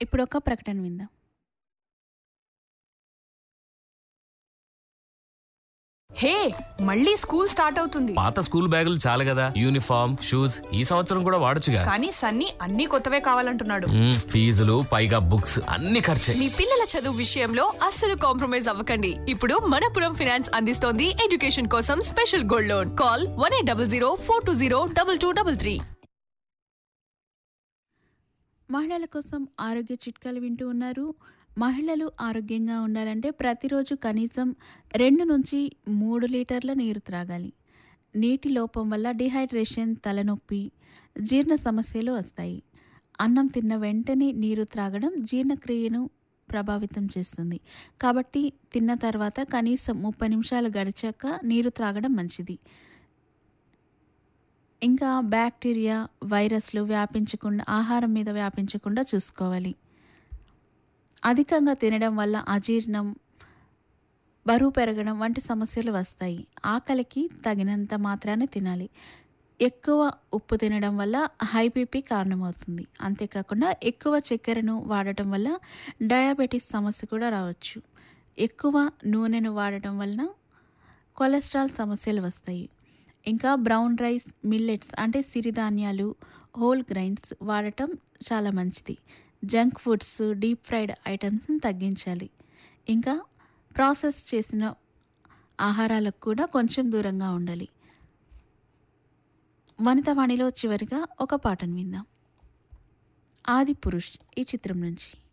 ఇప్పుడు ఒక ప్రకటన విందాం హే మళ్ళీ స్కూల్ స్టార్ట్ అవుతుంది పాత స్కూల్ బ్యాగులు చాలు కదా యూనిఫామ్ షూస్ ఈ సంవత్సరం కూడా వాడొచ్చుగా కానీ సన్నీ అన్ని కొత్తవే కావాలంటున్నాడు మ్మ్, ఫీజులు పైగా బుక్స్ అన్ని ఖర్చే మీ పిల్లల చదువు విషయంలో అస్సలు కాంప్రమైజ్ అవ్వకండి ఇప్పుడు మనపురం ఫినాన్స్ అందిస్తోంది ఎడ్యుకేషన్ కోసం special gold loan call one eight double zero four two zero double two double three మహిళల కోసం ఆరోగ్య చిట్కాలు వింటూ ఉన్నారు మహిళలు ఆరోగ్యంగా ఉండాలంటే ప్రతిరోజు కనీసం రెండు నుంచి మూడు లీటర్ల నీరు త్రాగాలి నీటి లోపం వల్ల డిహైడ్రేషన్ తలనొప్పి జీర్ణ సమస్యలు వస్తాయి అన్నం తిన్న వెంటనే నీరు త్రాగడం జీర్ణక్రియను ప్రభావితం చేస్తుంది కాబట్టి తిన్న తర్వాత కనీసం ముప్పై నిమిషాలు గడిచాక నీరు త్రాగడం మంచిది ఇంకా బ్యాక్టీరియా వైరస్లు వ్యాపించకుండా ఆహారం మీద వ్యాపించకుండా చూసుకోవాలి అధికంగా తినడం వల్ల అజీర్ణం బరువు పెరగడం వంటి సమస్యలు వస్తాయి ఆకలికి తగినంత మాత్రాన్ని తినాలి ఎక్కువ ఉప్పు తినడం వల్ల హై బీపీ కారణమవుతుంది అంతేకాకుండా ఎక్కువ చక్కెరను వాడటం వల్ల డయాబెటీస్ సమస్య కూడా రావచ్చు ఎక్కువ నూనెను వాడటం వలన కొలెస్ట్రాల్ సమస్యలు వస్తాయి ఇంకా బ్రౌన్ రైస్ మిల్లెట్స్ అంటే సిరిధాన్యాలు హోల్ గ్రైన్స్ వాడటం చాలా మంచిది జంక్ ఫుడ్స్ డీప్ ఫ్రైడ్ ఐటమ్స్ని తగ్గించాలి ఇంకా ప్రాసెస్ చేసిన ఆహారాలకు కూడా కొంచెం దూరంగా ఉండాలి వనితవాణిలో చివరిగా ఒక పాటను విందాం ఆది పురుష్ ఈ చిత్రం నుంచి